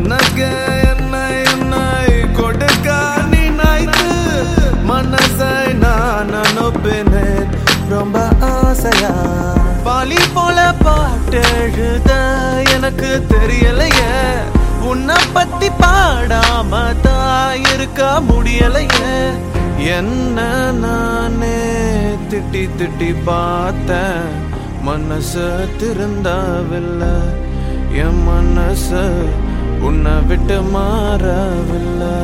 உனக்கு என்ன என்னை கொடுக்க நினைத்து மனசை நான் அனுப்பினேன் ரொம்ப ஆசையா பாலி போல பாட்டு எழுத எனக்கு தெரியலையே உன்னை பத்தி பாடாம தான் இருக்க முடியலையே என்ன நானே திட்டி திட்டி பார்த்தேன் மனசு திருந்தவில்லை என் மனசு உன்னை விட்டு மாறவில்லை